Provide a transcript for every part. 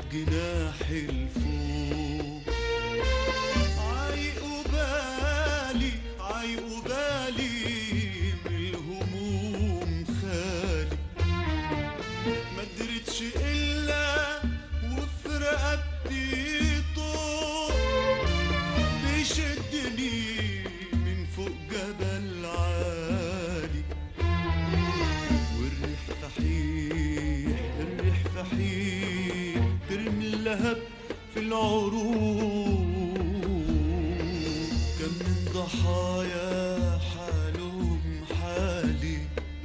جناحي لفوق عايق بالي عايق بالي من الهموم خالي ما قدرتش الا وفي رقبتي طوق بيشدني من فوق جبل عالي والريح فحيح الريح فحيح ترمي اللهب في العروق كم من ضحايا حالهم حالي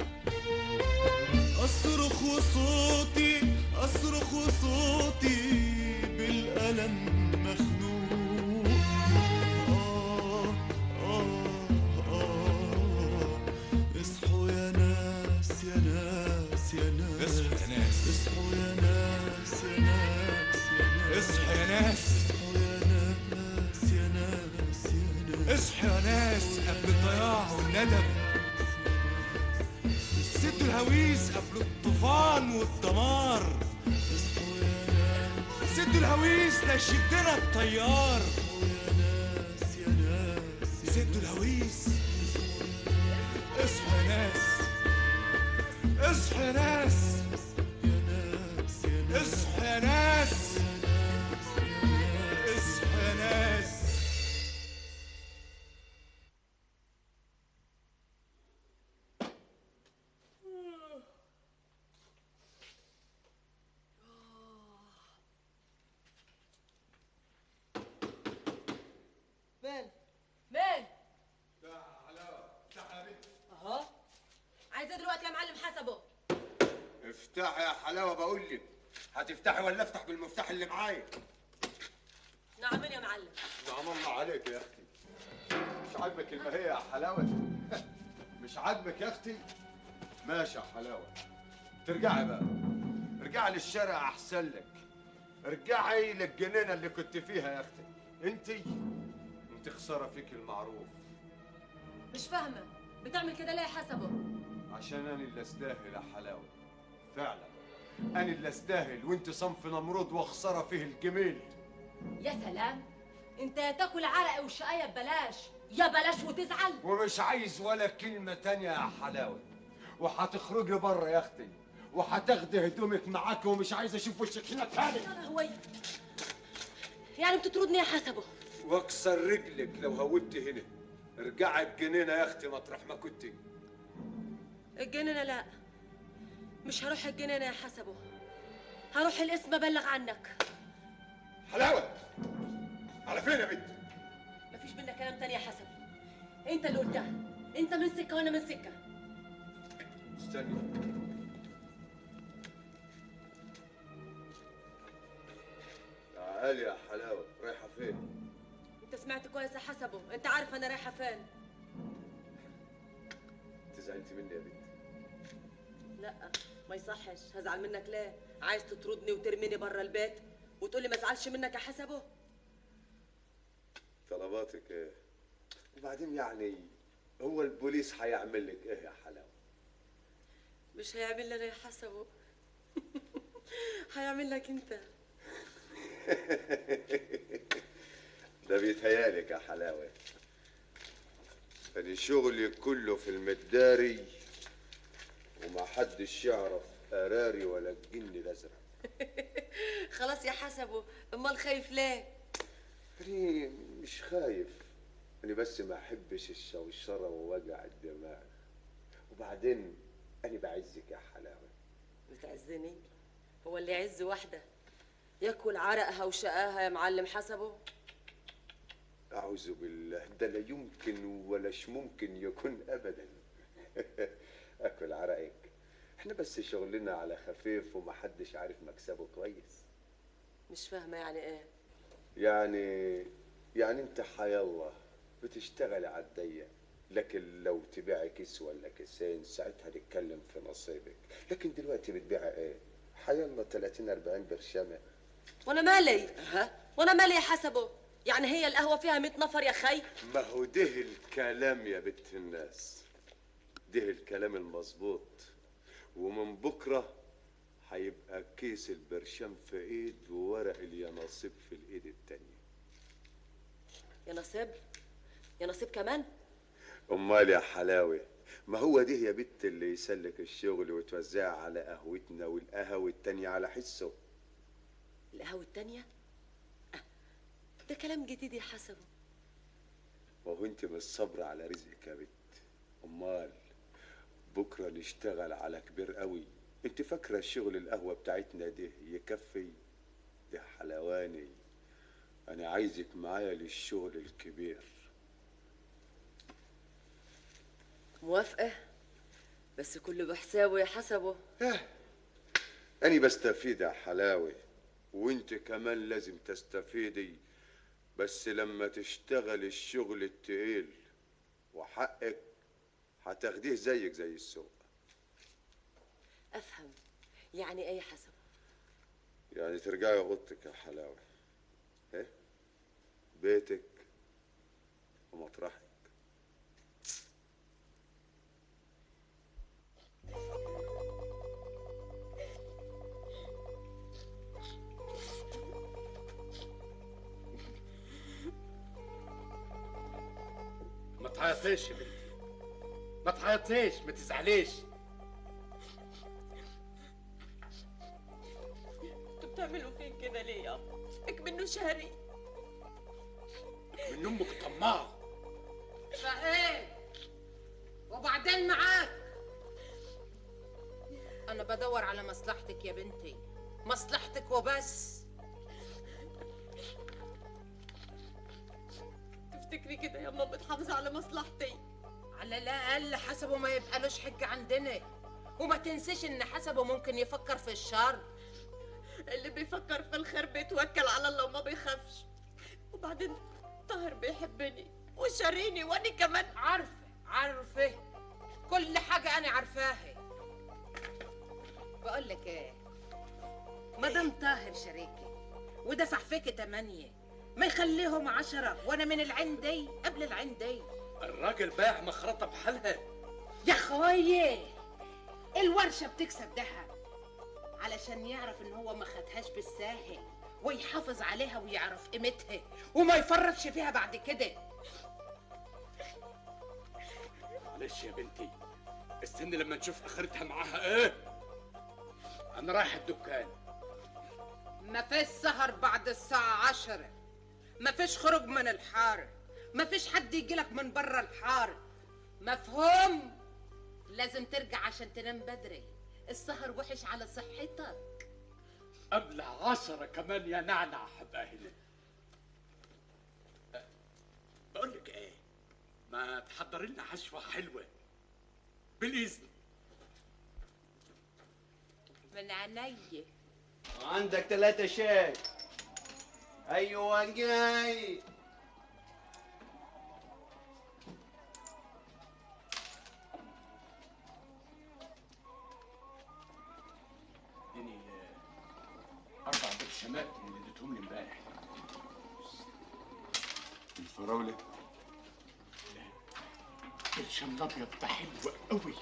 أصرخ وصوتي أصرخ وصوتي بالألم مخنوق آه آه آه اصحوا يا ناس يا ناس يا ناس اصحوا يا ناس. اصحوا يا ناس يا ناس يا ناس اصحوا يا ناس. اصحوا يا ناس يا ناس يا ناس اصحوا يا ناس قبل الضياع والندم سدوا الهويس قبل الطوفان والدمار سدوا الهويس ليشدنا الطيار سدوا الهويس اصحوا يا ناس اصحوا يا ناس اصحوا يا ناس اصحوا يا ناس مين مين ده حلاوه ده حبيبي اهو عايزاه دلوقتي يا معلم حسبه افتحي يا حلاوه بقول لك هتفتحي ولا افتح بالمفتاح اللي معايا نعم يا معلم نعم الله عليك يا اختي مش عاجبك المهية يا حلاوه مش عاجبك يا اختي ماشي يا حلاوه ترجعي بقى ارجعي للشارع احسن لك ارجعي للجنينه اللي كنت فيها يا اختي انت انت خساره فيك المعروف مش فاهمه بتعمل كده ليه يا حسبه عشان انا اللي استاهل يا حلاوه فعلا انا اللي استاهل وانت صنف نمرود وخساره فيه الجميل يا سلام انت يا تاكل عرق وشقايه ببلاش يا بلاش وتزعل ومش عايز ولا كلمة تانية يا حلاوة وهتخرجي بره يا اختي وهتاخدي هدومك معاك ومش عايز اشوف وشك هنا تاني هوي يعني بتطردني يا حسبه واكسر رجلك لو هوبت هنا ارجعي الجنينة يا اختي مطرح ما كنت الجنينه لا مش هروح الجنينه يا حسبه هروح الاسم ابلغ عنك حلاوة على فين يا بنت مفيش بينا كلام تاني يا حسبه انت اللي قلتها انت من سكه وانا من سكه استني تعالي يا حلاوة رايحة فين انت سمعت كويس يا حسبه انت عارف انا رايحه فين انت زعلتي مني يا بنت لا ما يصحش هزعل منك ليه عايز تطردني وترميني بره البيت وتقولي ما ازعلش منك يا حسبه طلباتك ايه وبعدين يعني هو البوليس هيعمل لك ايه يا حلاوه مش هيعمل لي انا يا حسبه هيعمل لك انت ده بيتهيالك يا حلاوه فدي شغلي كله في المداري وما حدش يعرف قراري ولا الجن الازرق خلاص يا حسبه امال خايف ليه أنا مش خايف أنا بس ما أحبش الشوشرة ووجع الدماغ وبعدين أنا بعزك يا حلاوة بتعزني هو اللي يعز واحده ياكل عرقها وشقاها يا معلم حسبه أعوذ بالله ده لا يمكن ولاش ممكن يكون أبدا أكل عرقك احنا بس شغلنا على خفيف ومحدش عارف مكسبه كويس مش فاهمه يعني ايه يعني يعني انت حيالله بتشتغل على الضيق لكن لو تبيع كيس ولا كيسين ساعتها نتكلم في نصيبك لكن دلوقتي بتبيع ايه حيالله 30 40 برشامه وانا مالي ها وانا مالي يا حسبه يعني هي القهوه فيها 100 نفر يا خي ما هو ده الكلام يا بنت الناس ده الكلام المظبوط ومن بكره هيبقى كيس البرشام في ايد وورق اليانصيب في الايد التانية يا نصيب يا نصيب كمان امال يا حلاوه ما هو دي يا بت اللي يسلك الشغل وتوزعها على قهوتنا والقهوة التانية على حسه القهوة التانية آه، ده كلام جديد يا حسبه ما هو انت مش صبر على رزقك يا بت امال بكره نشتغل على كبير قوي انت فاكره الشغل القهوه بتاعتنا ده يكفي ده حلواني انا عايزك معايا للشغل الكبير موافقة بس كله بحسابه يا حسبه أنا بستفيد يا حلاوة وانت كمان لازم تستفيدي بس لما تشتغل الشغل التقيل وحقك هتاخديه زيك زي السوق أفهم يعني أي حسبه يعني ترجعي اوضتك يا حلاوة ايه بيتك ومطرحك ما تعيطيش يا بنتي ما تعيطيش ما تزعليش انتوا بتعملوا فين كده ليه يا منه شهري من امك طماع فايه وبعدين معاك انا بدور على مصلحتك يا بنتي مصلحتك وبس تفتكري كده يا ماما بتحافظ على مصلحتي على الاقل حسبه ما يبقالوش حج عندنا وما تنسيش ان حسبه ممكن يفكر في الشر اللي بيفكر في الخير بيتوكل على الله وما بيخافش وبعدين طاهر بيحبني وشاريني وانا كمان عارفه عارفه كل حاجه انا عارفاها بقول لك ايه مدام طاهر شريكي ودفع فيك تمانية ما يخليهم عشرة وانا من العندي قبل العندي الراجل باع مخرطه بحالها يا خويه الورشة بتكسب دهب علشان يعرف ان هو ما خدهاش بالساهل ويحافظ عليها ويعرف قيمتها وما يفرطش فيها بعد كده معلش يا بنتي استني لما نشوف اخرتها معاها ايه انا رايح الدكان ما فيش سهر بعد الساعة عشرة ما فيش خروج من الحارة ما فيش حد يجيلك من برا الحارة مفهوم لازم ترجع عشان تنام بدري السهر وحش على صحتك قبل عشرة كمان يا نعنع هبقى هنا أه، بقول لك ايه ما تحضر لنا حشوه حلوه بالاذن من عيني عندك ثلاثة شاي أيوة جاي اديني آه، اربع برشامات من اللي اديتهم لي امبارح الفراولة برشام الابيض ده حلو قوي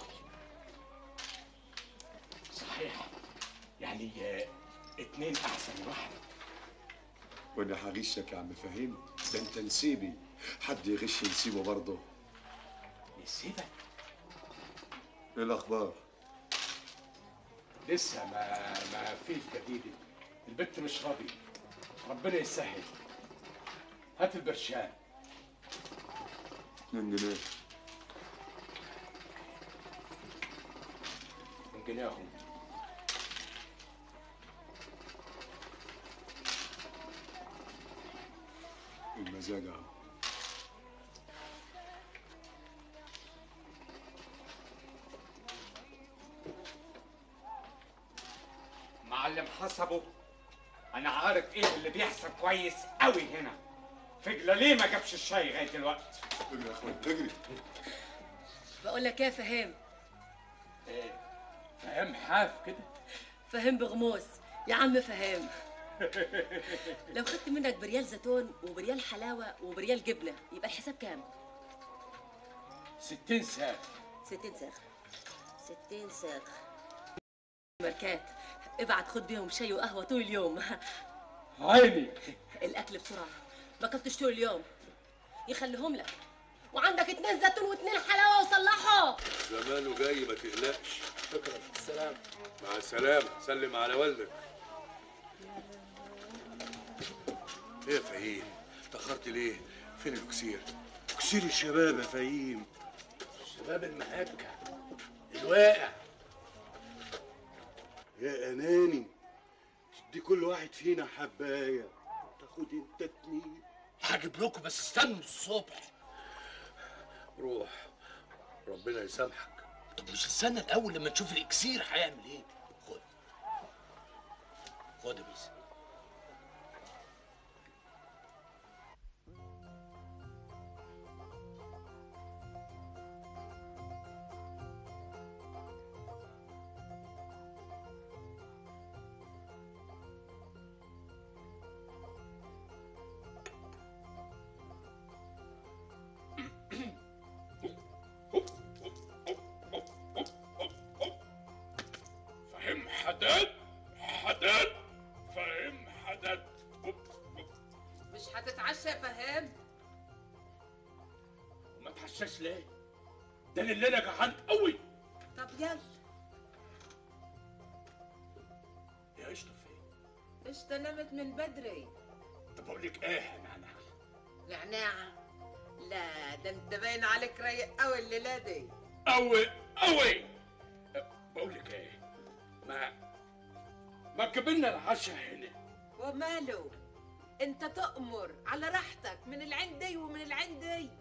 صحيح يعني آه، اتنين احسن من واحد وانا هغشك يا عم فهيم ده انت نسيبي حد يغش نسيبه برضه نسيبك ايه الاخبار لسه ما ما فيش جديد البت مش راضي ربنا يسهل هات البرشام اتنين جنيه ممكن ياخد المزاج اهو معلم حسبه انا عارف ايه اللي بيحصل كويس قوي هنا فجلة ليه ما جابش الشاي لغايه دلوقتي اجري يا اخويا اجري بقول لك ايه فهيم ايه فاهم حاف كده فهيم بغموس يا عم فهيم لو خدت منك بريال زيتون وبريال حلاوة وبريال جبنة يبقى الحساب كام؟ ستين ساعة 60 ساخ 60 ساخ ماركات ابعت خد بيهم شاي وقهوه طول اليوم عيني الاكل بسرعه ما كنتش طول اليوم يخليهم لك وعندك اتنين زيتون واتنين حلاوه وصلحوا زمانه جاي ما تقلقش شكرا السلام مع السلامة سلم على والدك ايه يا فهيم اتأخرت ليه؟ فين الكسير؟ كسير الشباب يا فهيم شباب المهكه الواقع يا أناني دي كل واحد فينا حباية تاخد انت اتنين هجيب لكم بس استنوا الصبح روح ربنا يسامحك طب مش استنى الاول لما تشوف الاكسير هيعمل ايه خد خد يا بيس فهم حدد حدد فهم حدد مش هتتعشى يا فهام ما تحشاش ليه ده اللي انا جعان قوي طب يلا يا قشطه فين قشطة نامت من بدري طب اقول لك ايه يا نعناع نعناعة لا ده انت باين عليك رايق قوي الليلة دي قوي قوي بقول لك ايه ما ما تجيب لنا العشاء هنا وماله انت تأمر على راحتك من العين دي ومن العين دي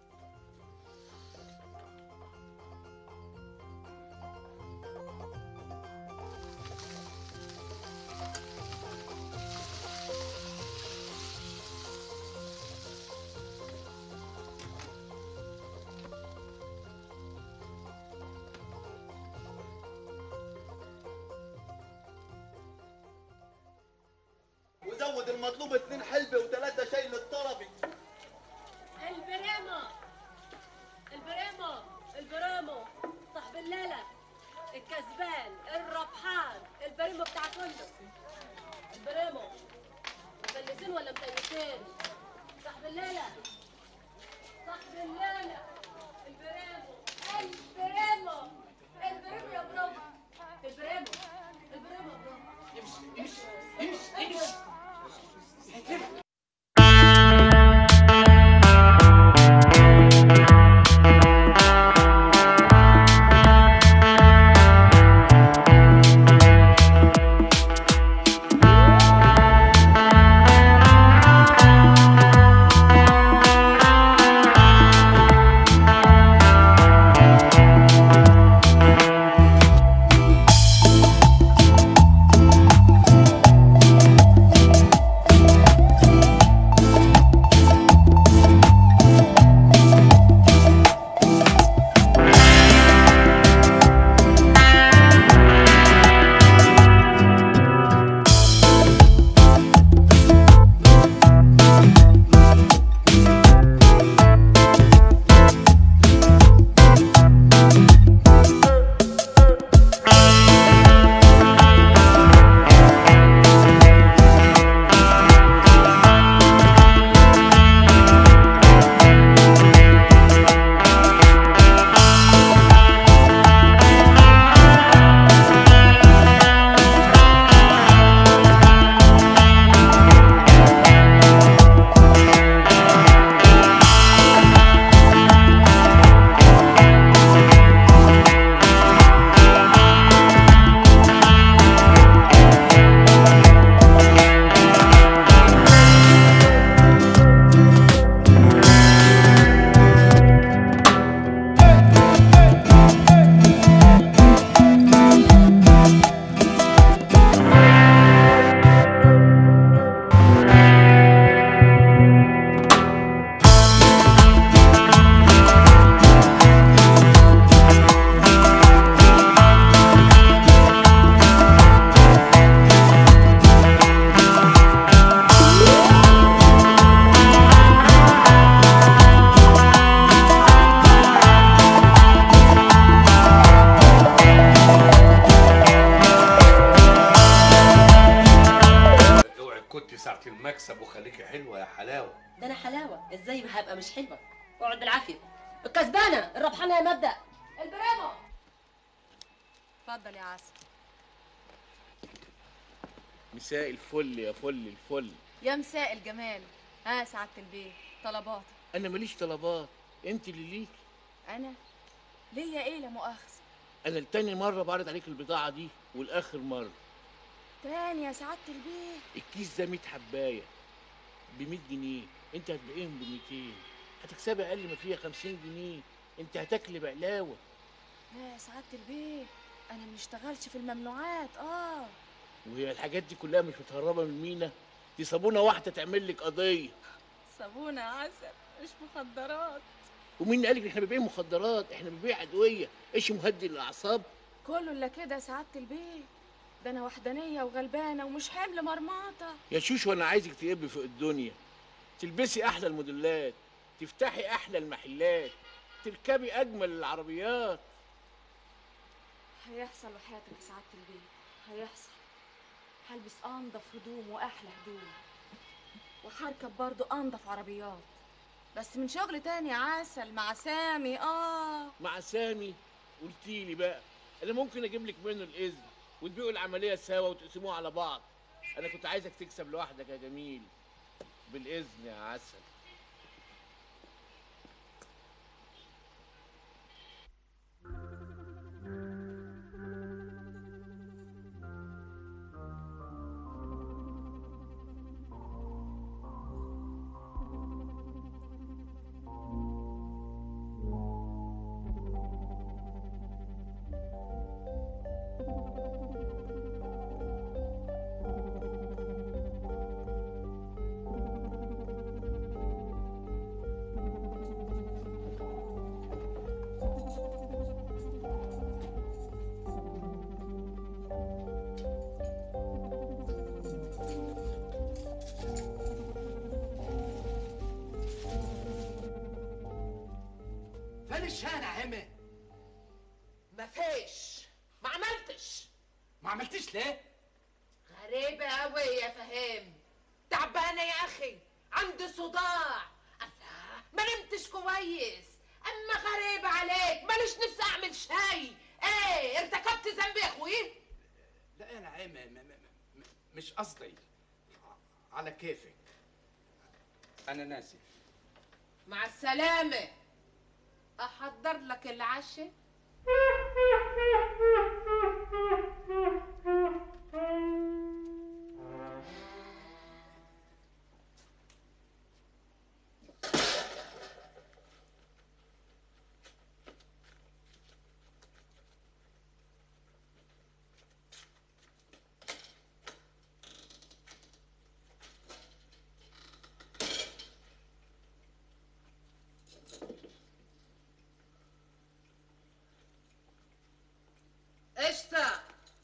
وزود المطلوب اتنين حلبة وثلاثة شاي للطلبي البريمو البريمو البريمو صاحب الليلة الكسبان الربحان البريمو بتاع كله البريمو مفلسين ولا مفلسين صاحب الليلة صاحب الليلة البريمو البريمو البريمو يا برو البريمو البريمو يا برو امشي امشي امشي امشي يا وسعتي المكسب وخليكي حلوه يا حلاوه ده انا حلاوه ازاي هبقى مش حلوه اقعد بالعافيه الكسبانه الربحانه يا مبدا البرافو اتفضل يا عسل مساء الفل يا فل الفل يا مساء الجمال ها سعادة البيه طلبات انا ماليش طلبات انت اللي ليك انا ليا ايه لا مؤاخذة انا التاني مره بعرض عليك البضاعه دي والاخر مره تاني يا سعادة البيه الكيس ده 100 حبايه ب 100 جنيه انت هتبيعيهم ب 200 هتكسبي اقل ما فيها 50 جنيه انت هتاكلي بقلاوه لا يا سعادة البيه انا ما اشتغلش في الممنوعات اه وهي الحاجات دي كلها مش متهربه من مينا دي صابونه واحده تعمل لك قضيه صابونة عسل مش مخدرات ومين قال لك احنا بنبيع مخدرات احنا بنبيع ادويه ايش مهدي للاعصاب كله الا كده يا سعادة البيه ده انا وحدانية وغلبانة ومش حمل مرماطة يا شوشو انا عايزك تقبي فوق الدنيا تلبسي احلى الموديلات تفتحي احلى المحلات تركبي اجمل العربيات هيحصل وحياتك يا سعادة البيه هيحصل هلبس انضف هدوم واحلى هدوم وهركب برضو انضف عربيات بس من شغل تاني يا عسل مع سامي اه مع سامي قلتي لي بقى انا ممكن اجيب لك منه الاذن وتبيعوا العمليه سوا وتقسموها على بعض انا كنت عايزك تكسب لوحدك يا جميل بالاذن يا عسل فين الشارع عمي مفيش ما عملتش ما عملتيش ليه غريبة أوي يا فهيم تعبانة يا أخي عندي صداع الله ما نمتش كويس أما غريبة عليك ماليش نفسي أعمل شاي إيه ارتكبت ذنب يا أخوي لا انا عمي م- م- م- مش قصدي على كيفك انا ناسي مع السلامة أحضر لك العشاء قشطة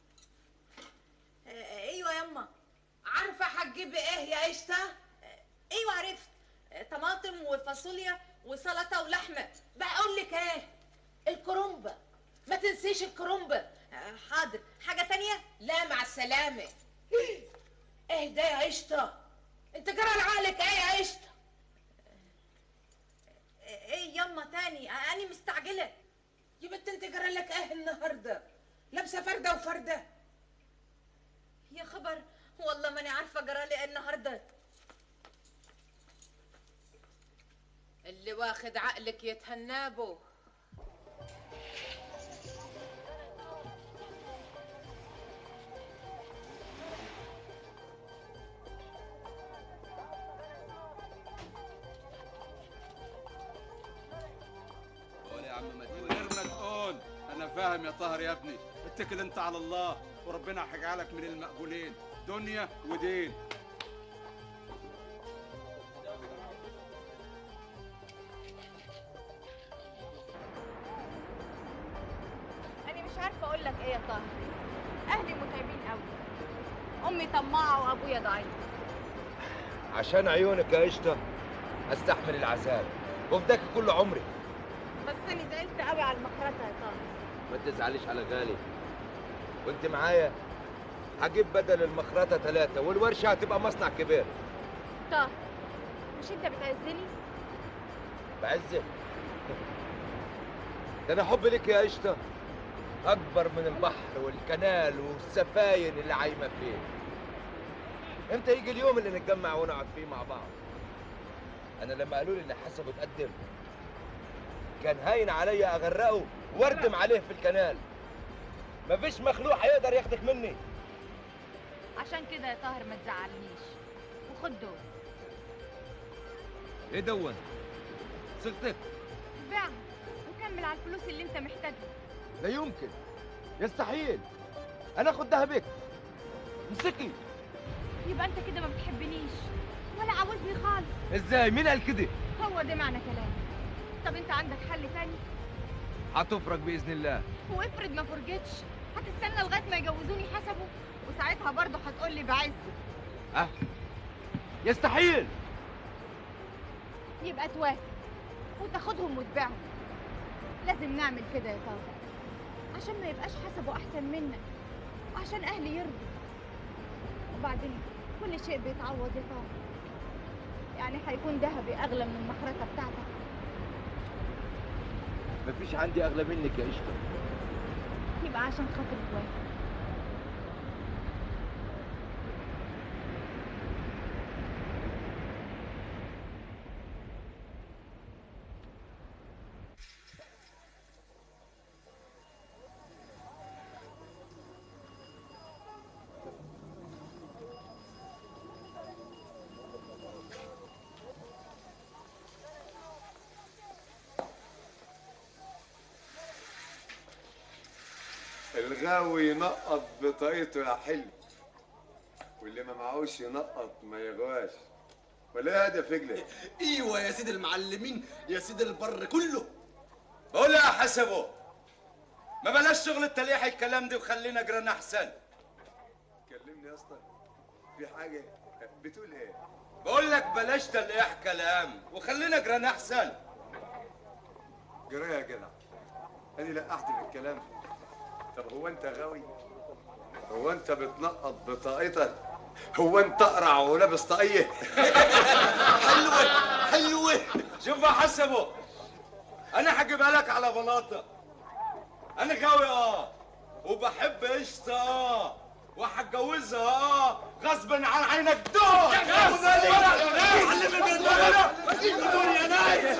ايوه يما عارفة هتجيبي إيه يا قشطة؟ ايوه عرفت طماطم وفاصوليا وسلطه ولحمه بقول لك إيه؟ الكرومبة ما تنسيش الكرومبة حاضر حاجه تانية لا مع السلامة ايه ده يا قشطة؟ انت جرى لعقلك ايه يا قشطة؟ ايه يما تاني انا مستعجله يا بنت انت جرى لك ايه النهارده؟ لابسة فردة وفردة يا خبر والله ماني عارفه جرالي ايه النهارده اللي واخد عقلك يتهنابه قول يا عم مدينة غير ما تقول انا فاهم يا طاهر يا ابني اتكل انت على الله وربنا هيجعلك من المقبولين دنيا ودين انا مش عارفة اقول لك ايه يا طاهر اهلي متعبين قوي امي طماعة وابويا ضعيف عشان عيونك يا قشطة استحمل العذاب وفداك كل عمري بس انا زعلت قوي على المخرطة يا طاهر ما تزعليش على غالي وانت معايا هجيب بدل المخرطة ثلاثة والورشة هتبقى مصنع كبير طه مش انت بتعزني بعزك ده انا حبي لك يا قشطه اكبر من البحر والكنال والسفاين اللي عايمه فيه امتى يجي اليوم اللي نتجمع ونقعد فيه مع بعض انا لما قالوا لي اللي حسبه اتقدم كان هاين عليا اغرقه واردم عليه في الكنال مفيش مخلوق هيقدر ياخدك مني عشان كده يا طاهر ما تزعلنيش وخد دول ايه دون صيغتك بيعهم وكمل على الفلوس اللي انت محتاجها لا يمكن يستحيل انا اخد ذهبك امسكي يبقى انت كده ما بتحبنيش ولا عاوزني خالص ازاي مين قال كده هو ده معنى كلامي طب انت عندك حل تاني هتفرج باذن الله وافرض ما فرجتش هتستنى لغايه ما يجوزوني حسبه وساعتها برضه هتقول لي بعز اه يستحيل يبقى توافق وتاخدهم وتبيعهم لازم نعمل كده يا طارق عشان ما يبقاش حسبه احسن منك وعشان اهلي يرضوا وبعدين كل شيء بيتعوض يا طارق يعني هيكون ذهبي اغلى من المحرقه بتاعتك مفيش عندي اغلى منك يا قشطه يبقى عشان خاطر توافق الغاوي ينقط بطاقته يا حلو واللي ما معهوش ينقط ما يغواش ولا هذا فجلة ايوه يا سيد المعلمين يا سيد البر كله بقول يا حسبه ما بلاش شغل التليح الكلام ده وخلينا جيران احسن كلمني يا اسطى في حاجة بتقول ايه بقول لك بلاش تلقيح كلام وخلينا جيران احسن جرى يا جدع ادي لقحت في الكلام طب هو انت غاوي هو انت بتنقط بطاقتك هو انت اقرع ولابس طاقيه حلوه حلوه شوف يا حسبه انا هجيبها لك على بلاطه انا غاوي اه وبحب قشطه اه وهتجوزها اه غصب عن عينك دول يا نايس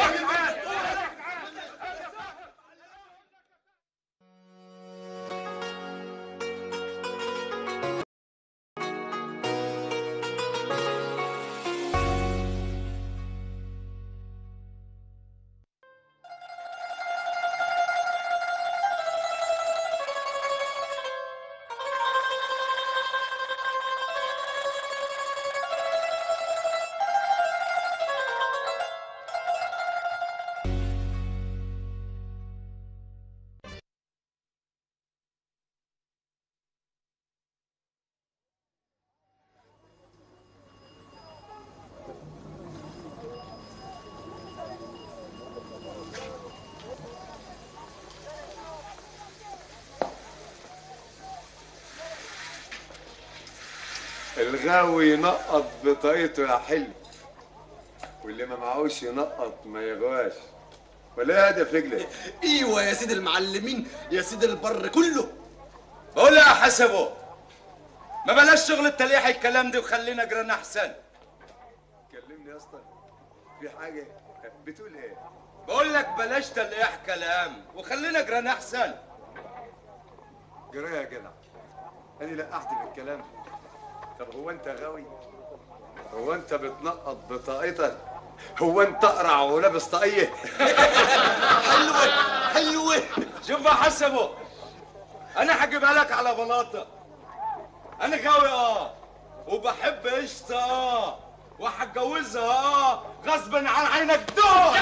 الغاوي ينقط بطاقته يا حلو واللي ما معهوش ينقط ما يغواش ولا هذا فجلة ايوه يا سيد المعلمين يا سيد البر كله بقول يا حسبه ما بلاش شغل التليح الكلام ده وخلينا جيران احسن كلمني يا اسطى في حاجة بتقول ايه بقول لك بلاش تلقيح كلام وخلينا جيران احسن جرى يا جدع ادي لقحت في الكلام طب هو انت غاوي هو انت بتنقط بطاقتك هو انت اقرع ولابس طاقيه حلوه حلوه شوف يا حسبه انا هجيبها لك على بلاطه انا غاوي اه وبحب قشطه اه وهتجوزها اه غصب عن عينك دول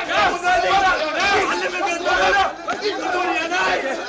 يا نايس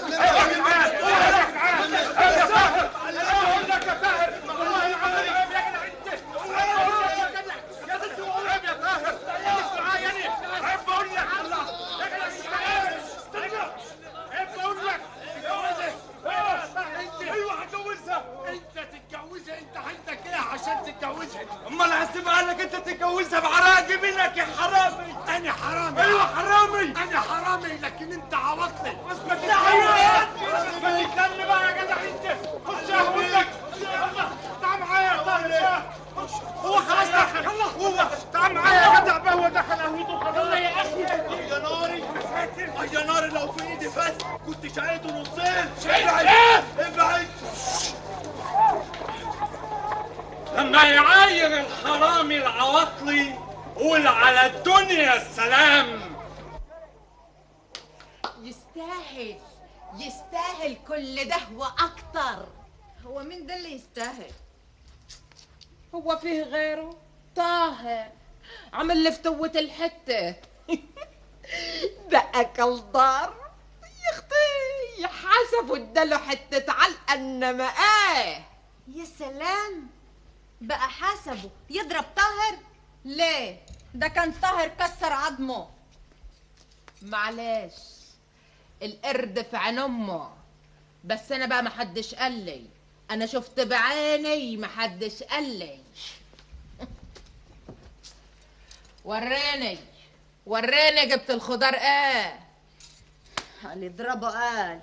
امال عايز احسبها لك انت تتجوزها بعراقي منك يا حرامي انا حرامي ايوه حرامي انا حرامي لكن انت عوضتني بس ما تتحيرش بس ما تتكلم بقى يا جدع انت خش يا اخويا تعال معايا يا طاهر هو خلاص دخل هو تعال معايا يا جدع بقى هو دخل قهوته خلاص يا اخي يا ناري يا ناري لو في ايدي فاس كنت شقيته نصين شقيت ابعد ايه؟ ابعد لما يعاير الحرامي العواطلي قول على الدنيا السلام يستاهل يستاهل كل ده واكتر هو مين ده اللي يستاهل هو فيه غيره طاهر عمل لي فتوة الحتة دقك الدار يا اختي حسبوا اداله حتة علقة انما ايه يا سلام بقى حسبه يضرب طاهر ليه ده كان طاهر كسر عظمه معلش القرد في عين امه بس انا بقى محدش قال لي انا شفت بعيني محدش قال لي وريني وريني جبت الخضار ايه اللي يضربه قال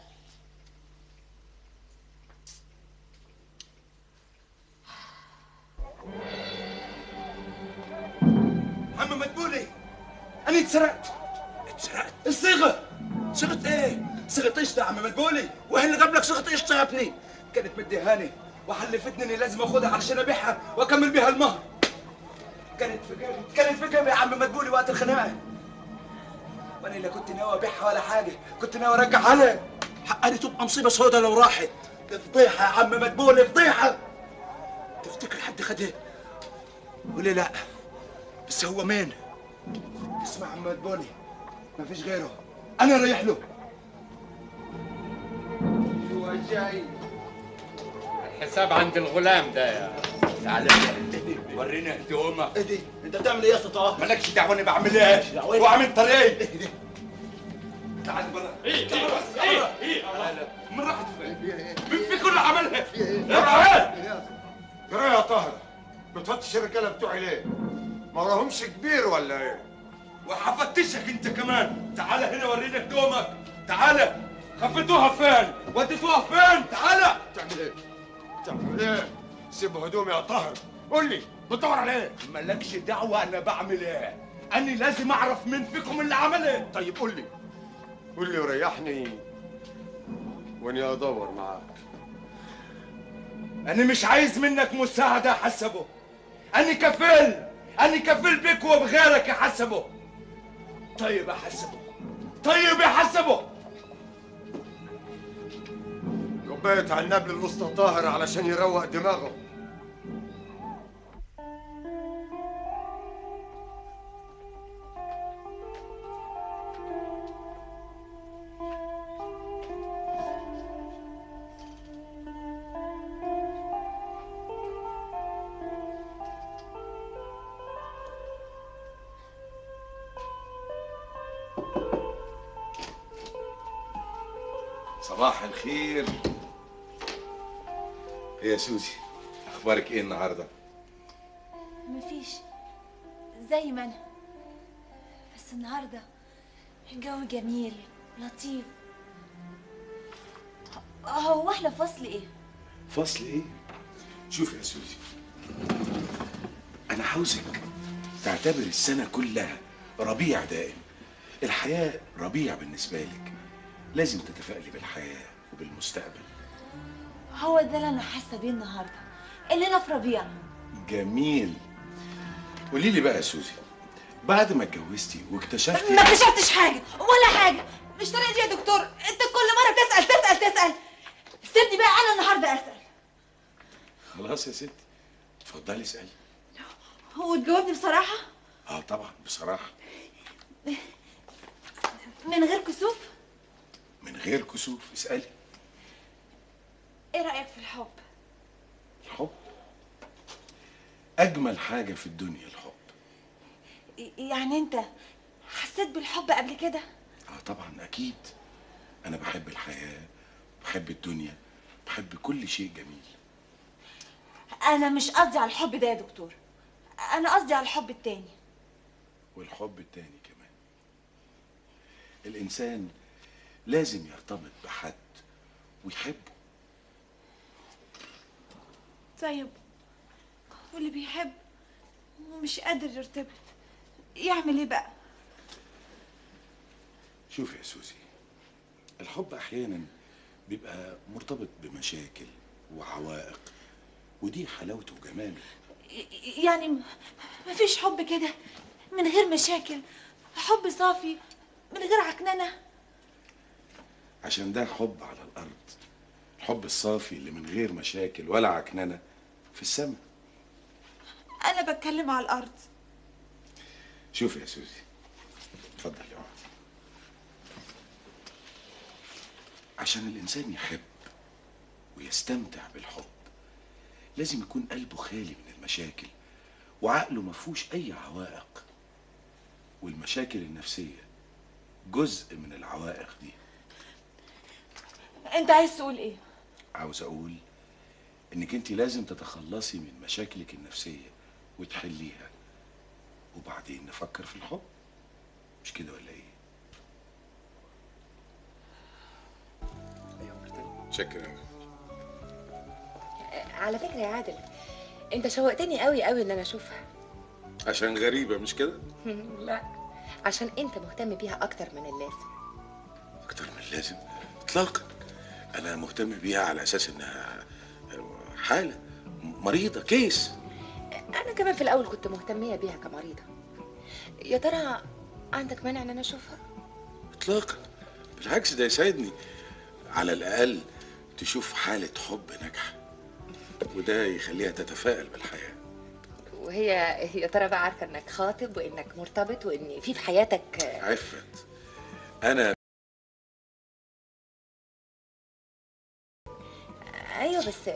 عم مدبولي انا اتسرقت اتسرقت الصيغه صيغه ايه صيغه قشطه يا عم مدبولي وايه اللي جاب لك صيغه قشطه يا ابني كانت مديهاني وحلفتني اني لازم اخدها علشان ابيعها واكمل بيها المهر كانت في جيبي كانت في جيبي يا عم مدبولي وقت الخناقه وانا لا كنت ناوي ابيعها ولا حاجه كنت ناوي ارجعها لك حقاني تبقى مصيبه سودا لو راحت فضيحه يا عم مدبولي فضيحه تفتكر حد خدها قولي لا بس هو مين اسمع عم مدبولي مفيش غيره انا رايح له هو جاي الحساب عند الغلام ده يا تعالى ورينا هدومك ايه دي انت بتعمل ايه يا اسطى طه مالكش دعوه انا بعمل ايه وعامل طريق تعال برا ايه تعال بس ايه ايه من راحت فين مين فيكم اللي عملها يا جرى يا طاهر بتفتش الرجاله بتوعي ليه؟ ما وراهمش كبير ولا ايه؟ وحفتشك انت كمان تعال هنا ورينا هدومك تعال خفتوها فين وديتوها فين تعال تعمل ايه؟ تعمل ايه؟ سيب هدومي يا طاهر قول لي بتدور على ايه؟ مالكش دعوه انا بعمل ايه انا لازم اعرف مين فيكم اللي عمل ايه طيب قول لي قول لي وريحني واني ادور معاك انا مش عايز منك مساعده يا حسبه انا كفيل انا كفيل بك وبغيرك يا حسبه طيب يا حسبه طيب يا حسبه كوبايه عناب للاسطى طاهر علشان يروق دماغه صباح الخير ايه يا سوزي اخبارك ايه النهارده مفيش زي ما انا بس النهارده الجو جميل لطيف هو احنا في فصل ايه فصل ايه شوف يا سوزي انا عاوزك تعتبر السنه كلها ربيع دائم الحياه ربيع بالنسبه لك لازم تتفائلي بالحياه وبالمستقبل هو ده اللي انا حاسه بيه النهارده اننا في ربيع جميل قولي لي بقى يا سوزي بعد ما اتجوزتي واكتشفتي ما اكتشفتش حاجه ولا حاجه مش طريقتي دي يا دكتور انت كل مره تسال تسال تسال سيبني بقى انا النهارده اسال خلاص يا ستي اتفضلي اسالي وتجاوبني بصراحه اه طبعا بصراحه من غير كسوف من غير كسوف اسالي ايه رايك في الحب الحب اجمل حاجه في الدنيا الحب يعني انت حسيت بالحب قبل كده اه طبعا اكيد انا بحب الحياه بحب الدنيا بحب كل شيء جميل انا مش قصدي على الحب ده يا دكتور انا قصدي على الحب التاني والحب التاني كمان الإنسان لازم يرتبط بحد ويحبه طيب واللي بيحب ومش قادر يرتبط يعمل ايه بقى شوف يا سوزي الحب أحيانا بيبقى مرتبط بمشاكل وعوائق ودي حلاوته وجماله ي- يعني م- مفيش حب كده من غير مشاكل حب صافي من غير عكننه عشان ده حب على الأرض الحب الصافي اللي من غير مشاكل ولا عكننة في السماء انا بتكلم على الارض شوف يا سوزي اتفضل يا وعد عشان الإنسان يحب ويستمتع بالحب لازم يكون قلبه خالي من المشاكل وعقله ما فيهوش أي عوائق والمشاكل النفسية جزء من العوائق دي انت عايز تقول ايه عاوز أقول إنك أنت لازم تتخلصي من مشاكلك النفسية وتحليها وبعدين نفكر في الحب مش كده ولا إيه؟ شكرا على فكرة يا عادل انت شوقتني قوي قوي ان انا اشوفها عشان غريبة مش كده؟ لا عشان انت مهتم بيها اكتر من اللازم أكتر من اللازم إطلاقا أنا مهتم بيها على أساس إنها حالة مريضة كيس انا كمان في الاول كنت مهتمية بيها كمريضة يا ترى عندك مانع ان انا اشوفها إطلاقا بالعكس ده يساعدني على الأقل تشوف حالة حب ناجحة وده يخليها تتفائل بالحياة وهي يا ترى بقى عارفة انك خاطب وانك مرتبط وان في في حياتك عفت أنا ايوه بس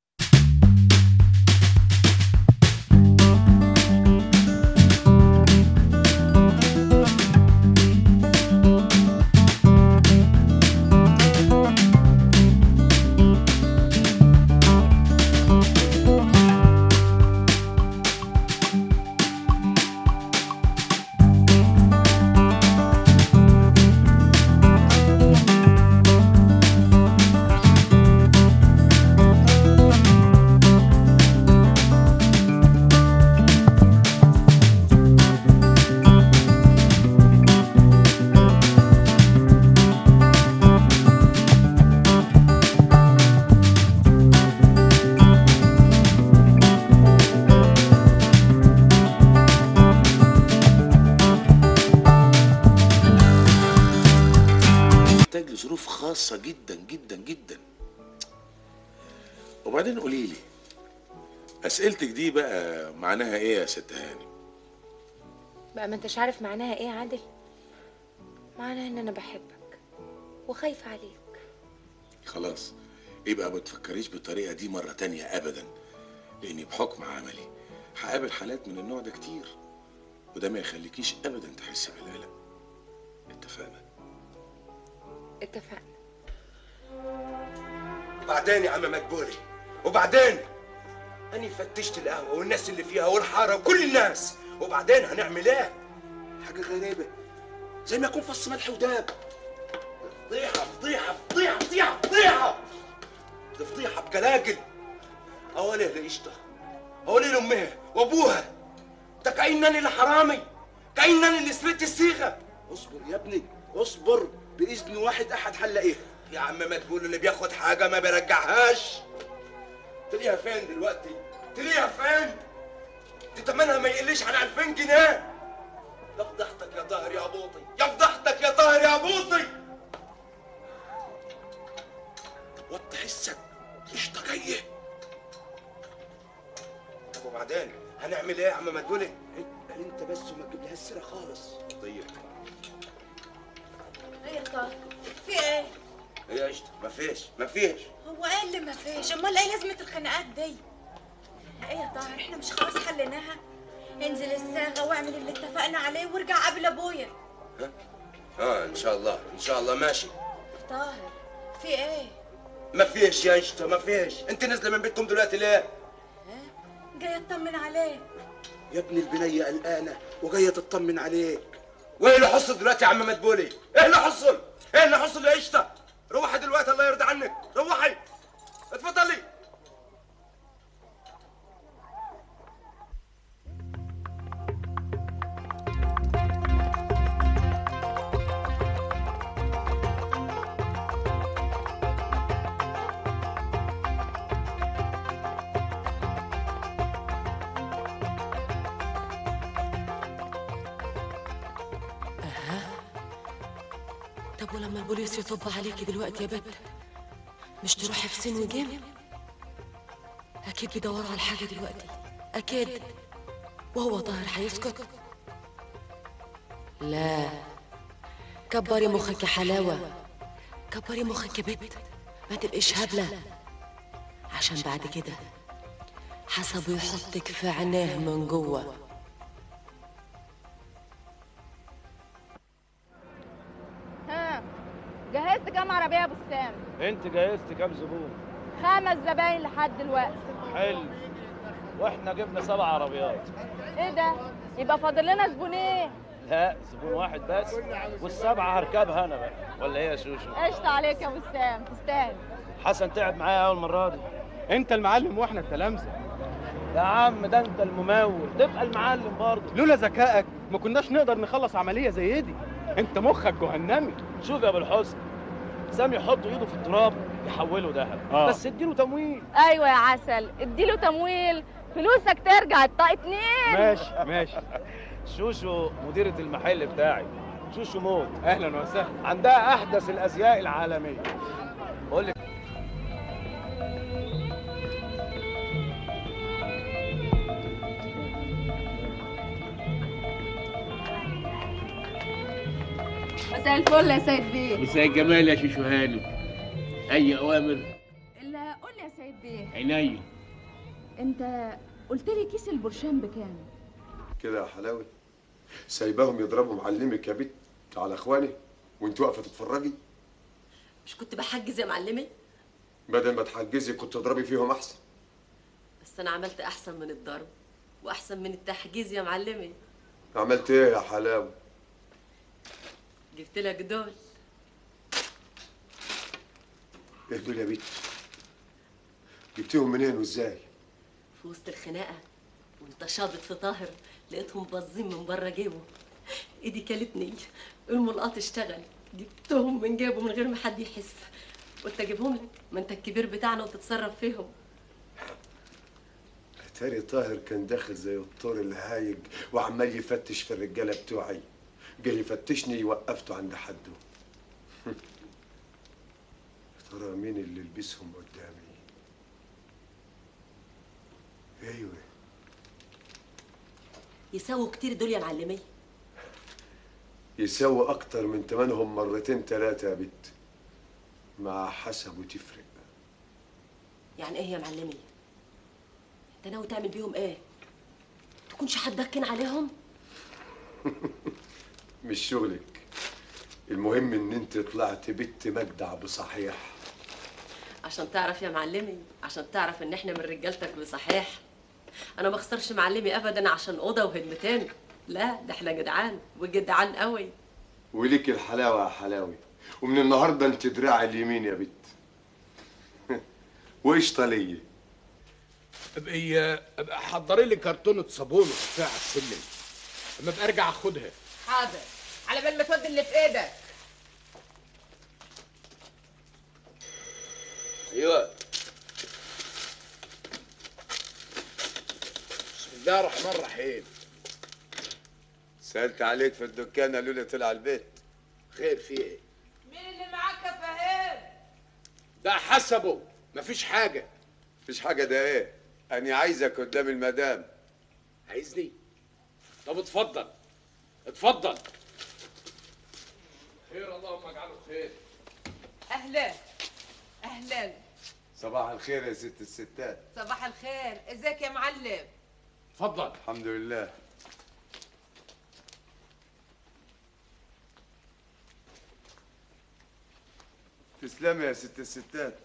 محتاج لظروف خاصة جدا جدا جدا وبعدين قولي لي أسئلتك دي بقى معناها إيه يا ست هاني؟ بقى ما انتش عارف معناها ايه يا عادل معناها ان انا بحبك وخايفة عليك خلاص يبقى ما تفكريش بالطريقة دي مرة تانية أبدا لأني بحكم عملي هقابل حالات من النوع ده كتير وده ما يخليكيش أبدا تحسي بالقلق اتفقنا اتفقنا وبعدين يا عم مدبولي وبعدين أنا فتشت القهوة والناس اللي فيها والحارة وكل الناس وبعدين هنعمل إيه؟ حاجة غريبة زي ما يكون فص ملح وداب فضيحة فضيحة فضيحة فضيحة فضيحة دي فضيحة بجلاجل أوليه لقشطة أوليه لأمها وأبوها ده كأنني اللي حرامي كأنني اللي سرقت الصيغة اصبر يا ابني اصبر بإذن واحد أحد هنلاقيها يا عم ما تقول اللي بياخد حاجة ما بيرجعهاش تلاقيها فين دلوقتي؟ تلاقيها فين؟ دي تمنها ما يقلش عن 2000 جنيه يا فضحتك يا طاهر يا بوطي يا فضحتك يا طاهر يا بوطي وطي حسك قشطة جاية طب وبعدين هنعمل ايه يا عم مدبولي؟ انت بس وما تجيبلهاش السيرة خالص طيب ايه يا طه في ايه هي قشطة مفيش مفيش هو ايه اللي ما فيش امال ايه لازمه الخناقات دي ايه يا طاهر احنا مش خلاص حليناها انزل الصاغه واعمل اللي اتفقنا عليه وارجع قبل ابويا اه ان شاء الله ان شاء الله ماشي طاهر في ايه ما فيش يا قشطة ما فيش انت نازلة من بيتكم دلوقتي ليه؟ جاي اطمن عليه يا ابن البنيه قلقانه وجايه تطمن عليك وايه اللي حصل دلوقتي يا عم مدبولي؟ ايه اللي حصل؟ ايه اللي حصل يا قشطه؟ روحي دلوقتي الله يرضى عنك، روحي اتفضلي طب ولما البوليس يطب عليكي دلوقتي يا بت مش تروحي في سين وجيم اكيد بيدوروا على حاجه دلوقتي اكيد وهو طاهر هيسكت لا كبري مخك يا حلاوه كبري مخك يا بت ما تبقيش هبله عشان بعد كده حسبه يحطك في عينيه من جوه ها جهزت كام عربية يا ابو سام انت جهزت كام زبون خمس زباين لحد دلوقتي حلو واحنا جبنا سبع عربيات ايه ده يبقى فاضل لنا زبونين لا زبون واحد بس والسبعه هركبها انا بقى ولا ايه يا شوشو قشطة عليك يا ابو سام تستاهل حسن تعب معايا اول مره دي انت المعلم واحنا التلامذه يا عم ده انت الممول تبقى المعلم برضه لولا ذكائك ما كناش نقدر نخلص عمليه زي دي انت مخك جهنمي شوف يا ابو الحسن سامي يحط ايده في التراب يحوله ذهب آه. بس اديله تمويل ايوه يا عسل اديله تمويل فلوسك ترجع الطاق اتنين ماشي ماشي شوشو مديرة المحل بتاعي شوشو موت اهلا وسهلا عندها احدث الازياء العالميه بقول لك مساء الفل يا سيد بيه مساء الجمال يا شيشو هانم اي اوامر الا قول لي يا سيد بيه عينيا انت قلت لي كيس البرشام بكام كده يا حلاوي سايباهم يضربوا معلمك يا بت على اخواني وانت واقفه تتفرجي مش كنت بحجز يا معلمي بدل ما تحجزي كنت تضربي فيهم احسن بس انا عملت احسن من الضرب واحسن من التحجيز يا معلمي عملت ايه يا حلاوي جبت لك دول ايه دول يا بت جبتيهم منين وازاي في وسط الخناقه وانت شابط في طاهر لقيتهم باظين من بره جيبه ايدي كلتني الملقاط اشتغل جبتهم من جيبه من غير ما حد يحس قلت اجيبهم لك ما انت الكبير بتاعنا وتتصرف فيهم تاري طاهر كان داخل زي الطور الهايج وعمال يفتش في الرجاله بتوعي جاي يفتشني وقفته عند حده يا ترى مين اللي لبسهم قدامي ايوه يساووا كتير دول يا معلمي يساوي اكتر من تمنهم مرتين تلاتة يا بت مع حسب وتفرق يعني ايه يا معلمي انت ناوي تعمل بيهم ايه تكونش حدكن عليهم مش شغلك المهم ان انت طلعت بنت مجدع بصحيح عشان تعرف يا معلمي عشان تعرف ان احنا من رجالتك بصحيح انا ما اخسرش معلمي ابدا عشان اوضه وهدمتين لا ده احنا جدعان وجدعان قوي وليك الحلاوه يا حلاوي ومن النهارده انت دراع اليمين يا بت وقشطه ليا ابقي ابقى حضري لي كرتونه صابون وبتاع على السلم اما ابقى ارجع اخدها حاضر على بال ما تودي اللي في ايدك ايوه بسم الله الرحمن الرحيم سالت عليك في الدكان قالوا لي طلع البيت خير في ايه مين اللي معاك يا فهيم ده حسبه مفيش حاجه مفيش حاجه ده ايه انا عايزك قدام المدام عايزني طب اتفضل اتفضل خير اللهم اجعله خير اهلا اهلا صباح الخير يا ست الستات صباح الخير ازيك يا معلم اتفضل الحمد لله تسلمي يا ست الستات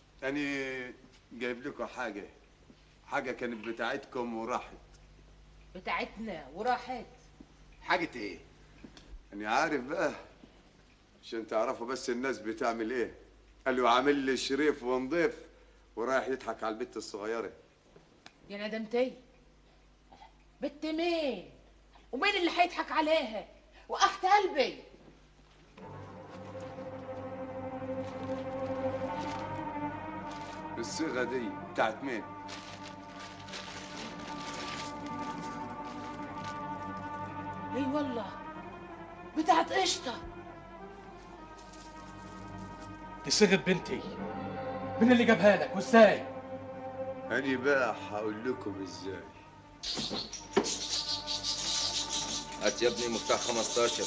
أنا جايب لكم حاجة حاجة كانت بتاعتكم وراحت بتاعتنا وراحت حاجة ايه؟ أنا عارف بقى عشان تعرفوا بس الناس بتعمل ايه قال له عامل لي شريف ونضيف ورايح يضحك على البت الصغيرة يا ندمتي بنت مين ومين اللي هيضحك عليها واخت قلبي الصيغة دي بتاعت مين؟ اي والله بتاعت قشطه دي صيغه بنتي مين اللي جابها لك وازاي أنا بقى هقول لكم ازاي هات يا ابني مفتاح 15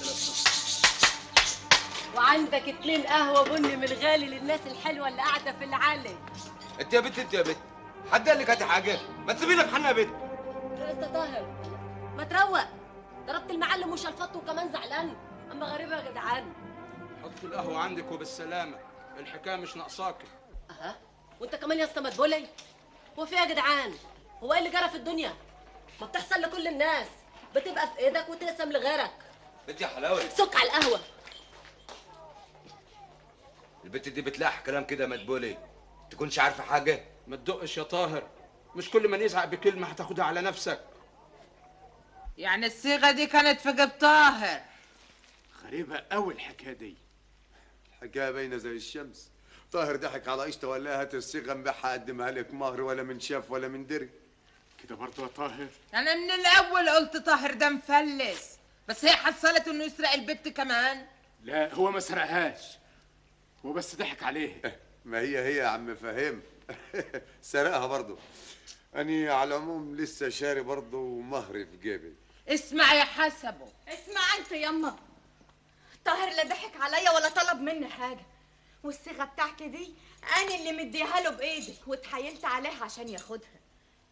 وعندك اتنين قهوة بني من الغالي للناس الحلوة اللي قاعدة في العلي انت يا بنت انت يا بنت حد قال لك هاتي حاجه ما تسيبينا في حالنا يا بنت يا استاذ طاهر ما تروق ضربت المعلم وشلفطه وكمان زعلان اما غريبة يا جدعان حط القهوة عندك وبالسلامة الحكاية مش ناقصاكي اها وانت كمان يا اسطى مدبولي هو في إيه يا جدعان هو ايه اللي جرى في الدنيا ما بتحصل لكل الناس بتبقى في ايدك وتقسم لغيرك بنت يا حلاوه سك على القهوة البنت دي بتلاح كلام كده مدبولي تكونش عارفه حاجه ما تدقش يا طاهر مش كل ما نزعق بكلمة هتاخدها على نفسك يعني الصيغه دي كانت في جيب طاهر غريبة قوي الحكاية دي الحكاية باينة زي الشمس طاهر ضحك على قشطة ولا هات الصيغة نبيعها اقدمها لك مهر ولا من شاف ولا من دري كده برضه يا طاهر انا من الاول قلت طاهر ده مفلس بس هي حصلت انه يسرق البت كمان لا هو ما سرقهاش هو بس ضحك عليه ما هي هي يا عم فهيم سرقها برضه أنا على العموم لسه شاري برضه مهر في جيبي اسمع يا حسبه اسمع انت يما طاهر لا ضحك عليا ولا طلب مني حاجه والصيغه بتاعتي دي انا اللي مديها له بايدي واتحايلت عليها عشان ياخدها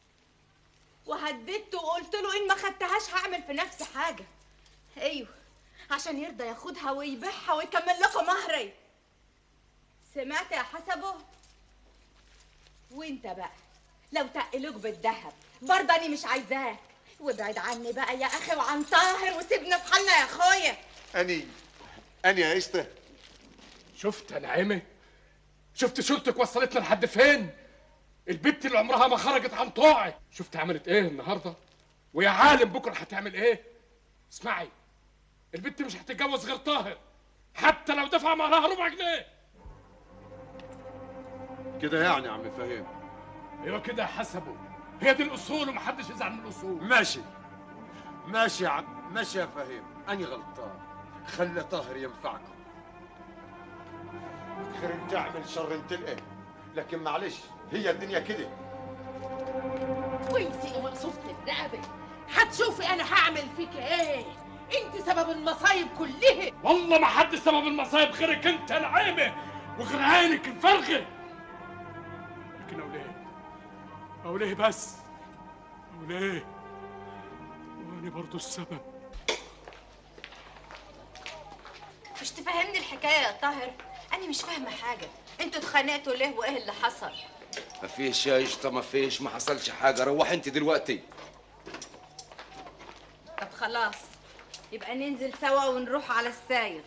وهددته وقلت له ان ما خدتهاش هعمل في نفسي حاجه ايوه عشان يرضى ياخدها ويبيعها ويكمل لكم مهري سمعت يا حسبه وانت بقى لو تقلوك بالذهب برضه انا مش عايزاك وابعد عني بقى يا اخي وعن طاهر وسيبنا في حالنا يا اخويا أني أني يا قشطة شفت يا نعيمه شفت شرطك وصلتنا لحد فين البت اللي عمرها ما خرجت عن طاعه شفت عملت ايه النهارده ويا عالم بكره هتعمل ايه اسمعي البت مش هتتجوز غير طاهر حتى لو دفع مهرها ربع جنيه كده يعني يا عم فهيم ايوه كده حسبه هي دي الاصول ومحدش يزعل من الاصول ماشي ماشي يا عم ماشي يا فهيم أني غلطان خلي طاهر ينفعكم خير انت اعمل شر انت الايه لكن معلش هي الدنيا كده وانتي مقصوفة الرقبة هتشوفي انا هعمل فيك ايه انت سبب المصايب كلها والله ما حد سبب المصايب غيرك انت يا نعيمه وغير عينك الفرخه لكن اوليه اوليه بس اوليه وانا برضو السبب مش تفهمني الحكايه يا طاهر انا مش فاهمه حاجه انتوا اتخانقتوا ليه وايه اللي حصل ما فيش يا قشطه ما فيش ما حصلش حاجه روح انت دلوقتي طب خلاص يبقى ننزل سوا ونروح على الساير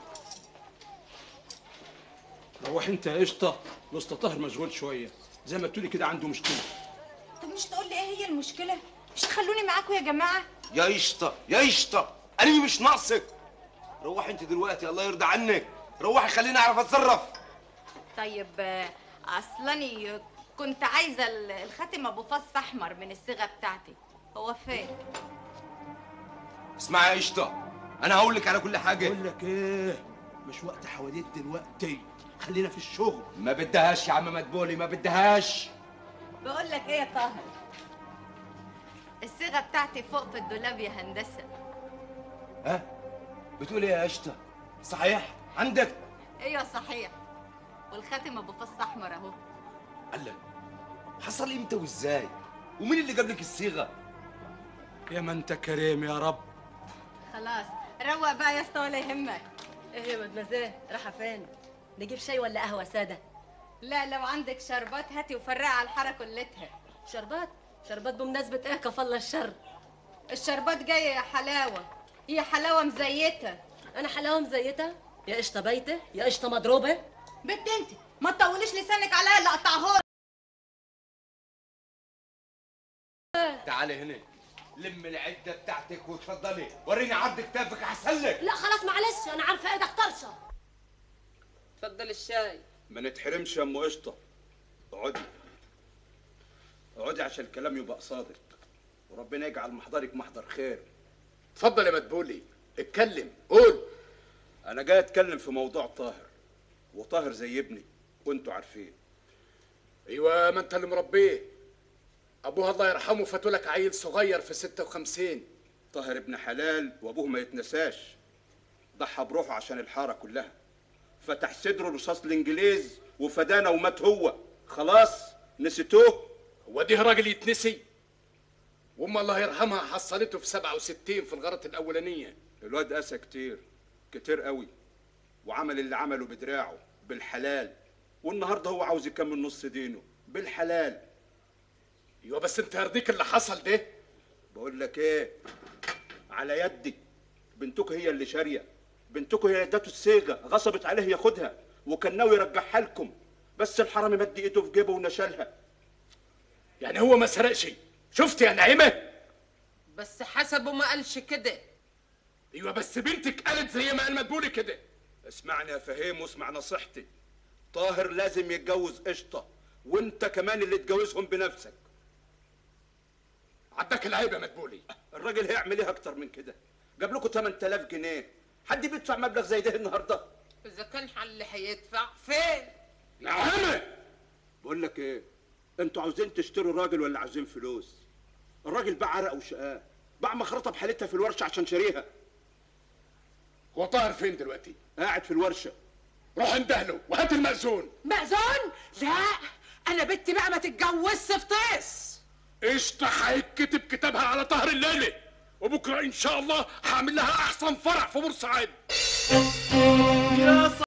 روح انت يا قشطة الأسطى طاهر مشغول شوية زي ما تقولي كده عنده مشكلة طب مش تقول لي ايه هي المشكله مش تخلوني معاكم يا جماعه يا قشطه يا قشطه انا مش ناقصك روح انت دلوقتي الله يرضى عنك روحي خليني اعرف اتصرف طيب آه، اصلاني كنت عايزه ال- الخاتم ابو فص احمر من الصيغه بتاعتي هو فين اسمعي يا قشطه انا هقول لك على كل حاجه بقول لك ايه مش وقت حواديت دلوقتي خلينا في الشغل ما بدهاش يا عم مدبولي ما بدهاش بقول لك ايه يا طاهر الصيغه بتاعتي فوق في الدولاب يا هندسه ها بتقول ايه يا قشطه صحيح عندك ايوه صحيح والخاتم ابو فص احمر اهو قال لك حصل امتى وازاي ومين اللي جاب لك الصيغه يا ما انت كريم يا رب خلاص روق بقى يا اسطى ولا يهمك ايه يا مدمزاه رايحه فين نجيب شاي ولا قهوه ساده لا لو عندك شربات هاتي وفرقي على الحاره كلتها شربات شربات بمناسبه ايه كفالة الشر الشربات جايه يا حلاوه هي حلاوه مزيته انا حلاوه مزيته يا قشطه بايته يا قشطه مضروبه بنت انت ما تطوليش لسانك عليا اللي اقطعهولك تعالي هنا لم العده بتاعتك وتفضلي وريني عرض كتافك احسن لك لا خلاص معلش انا عارفه ايدك طرشه اتفضل الشاي ما نتحرمش يا ام قشطه اقعدي اقعدي عشان الكلام يبقى صادق وربنا يجعل محضرك محضر خير اتفضل يا مدبولي اتكلم قول انا جاي اتكلم في موضوع طاهر وطاهر زي ابني وانتوا عارفين ايوه ما انت اللي مربيه ابوها الله يرحمه فاتولك عيل صغير في 56 طاهر ابن حلال وابوه ما يتنساش ضحى بروحه عشان الحاره كلها فتح صدره رصاص الانجليز وفدانا ومات هو خلاص نسيتوه هو ده راجل يتنسي وام الله يرحمها حصلته في 67 في الغلط الاولانيه الواد قاسى كتير كتير قوي وعمل اللي عمله بدراعه بالحلال والنهارده هو عاوز يكمل نص دينه بالحلال ايوه بس انت يرضيك اللي حصل ده بقول لك ايه على يدي بنتكم هي اللي شاريه بنتكم هي اللي ادته الصيغه غصبت عليه ياخدها وكان ناوي يرجعها لكم بس الحرامي مد ايده في جيبه ونشلها يعني هو ما سرقش شفت يا نعيمه بس حسبه ما قالش كده ايوه بس بنتك قالت زي ما قال مدبولي كده اسمعني يا فهيم واسمع نصيحتي طاهر لازم يتجوز قشطه وانت كمان اللي تجوزهم بنفسك عدك العيب يا مدبولي الراجل هيعمل ايه اكتر من كده جاب لكم 8000 جنيه حد بيدفع مبلغ زي ده النهارده اذا كان حل هيدفع فين نعمة بقول لك ايه انتوا عاوزين تشتروا راجل ولا عاوزين فلوس الراجل باع عرق وشقاه باع مخرطه بحالتها في الورشه عشان شاريها هو طاهر فين دلوقتي قاعد في الورشه روح اندهله وهات المأذون مأذون لا انا بنتي بقى ما تتجوزش في طيس قشطه هيتكتب كتابها على طهر الليله وبكره ان شاء الله هعمل لها احسن فرح في بورسعيد يا